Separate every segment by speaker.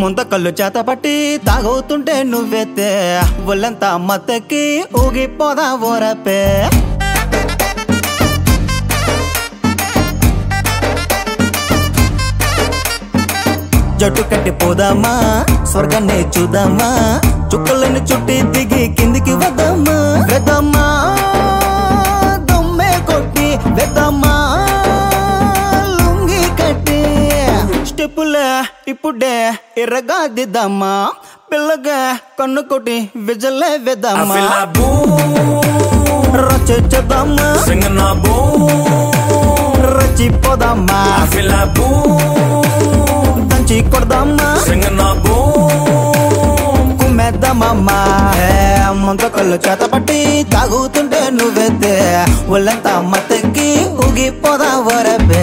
Speaker 1: ముంత కళ్ళు చేత పట్టి తాగవుతుంటే నువ్వెత్తే ఒళ్ళంతా మత్తెక్కి ఊగిపోదా ఓరపే జట్టు కట్టి పోదామా స్వర్గాన్ని చూద్దామా చుక్కలను చుట్టి దిగి కిందికి వద్దామా వెదమ్మా దొమ్మే కొట్టి వెదమ్మా లుంగి కట్టి స్టెప్పులే ఇప్పుడే ఎర్రగా దిద్దామా పిల్లగా కన్ను కొట్టి విజలే
Speaker 2: I
Speaker 1: వెదమ్మా
Speaker 2: feel like boom,
Speaker 1: రచేద్దామా
Speaker 2: singing a boom.
Speaker 1: రచిపోదామా
Speaker 2: I feel like boom,
Speaker 1: దంచి కొడదామా
Speaker 2: singing a boom.
Speaker 1: కుమ్మెద్దమమ్మా ముంత కళ్ళు చేత పట్టి తాగుతుంటే నువ్వెత్తే ఒళ్ళంతా మత్తెక్కి ఊగిపోదా వరబే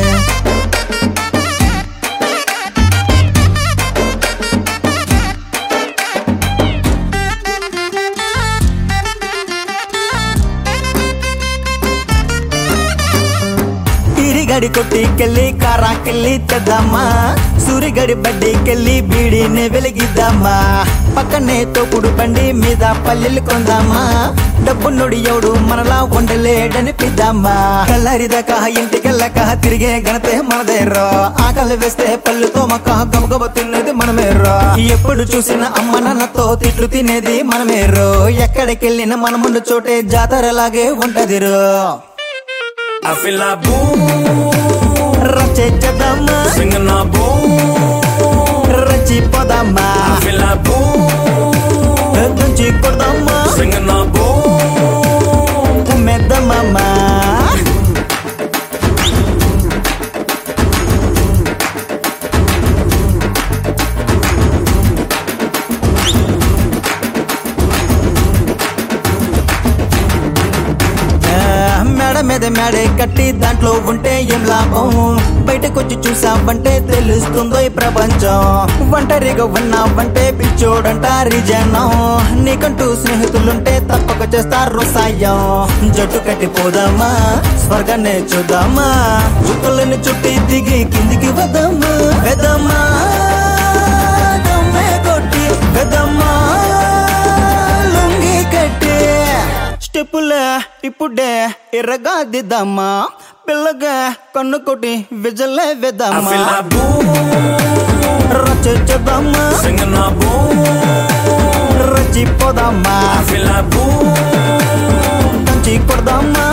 Speaker 1: ఇరిగడి కొట్టికెళ్ళి కారాకెళ్ళి తెద్దామా సూరిగడి బడ్డీకెళ్ళి బీడిని వెలిగిద్దామా పక్కనే తోపుడు బండి మీద పల్లెలు కొందామా డబ్బు నొడి ఎవడు మనలా ఉండలేడనిపిద్దామా కల్లరిదాకా ఇంటికెళ్ళక తిరిగే గణతే మనదేరో ఆకలి వేస్తే పళ్ళుతో మక్క గబగబ తిన్నది మనమేరో ఎప్పుడు చూసిన అమ్మ నాన్నతో తిట్లు తినేది మనమేరో ఎక్కడికెళ్ళిన మన ముందు చోటే జాతరలాగే ఉంటదిరో
Speaker 2: I feel like boom,
Speaker 1: రచేద్దామా
Speaker 2: singing a boom.
Speaker 1: రచిపోదామా
Speaker 2: I feel like boom,
Speaker 1: దంచి కొడదామా
Speaker 2: singing a boom.
Speaker 1: కుమ్మెద్దమమ్మా ఆ, మేడ మీద మేడే కట్టి దాంట్లో ఉంటే ఏం లాభం బయటకొచ్చి చూసావంటే తెలుస్తుందో ఈ ప్రపంచం ఒంటరిగా ఉన్నావంటే పిచ్చోడంటారి జనం నీకంటూ స్నేహితులుంటే తప్పక చేస్తారు సాయం జట్టు కట్టి పోదామా స్వర్గాన్ని చూద్దామా చుక్కలను చుట్టి దిగి కిందికి వద్దామా వెదమ్మా దమ్మే కొట్టి వెదమ్మా లుంగి కట్టి స్టెప్పులే ఇప్పుడే ఎర్రగా దిద్దామా పిల్లగా కన్ను కొట్టి విజలే
Speaker 2: I
Speaker 1: వెద్దామా
Speaker 2: feel like boom,
Speaker 1: రచేద్దామా
Speaker 2: singing a boom.
Speaker 1: రచిపోదామా
Speaker 2: I feel like boom,
Speaker 1: దంచి కొడదామా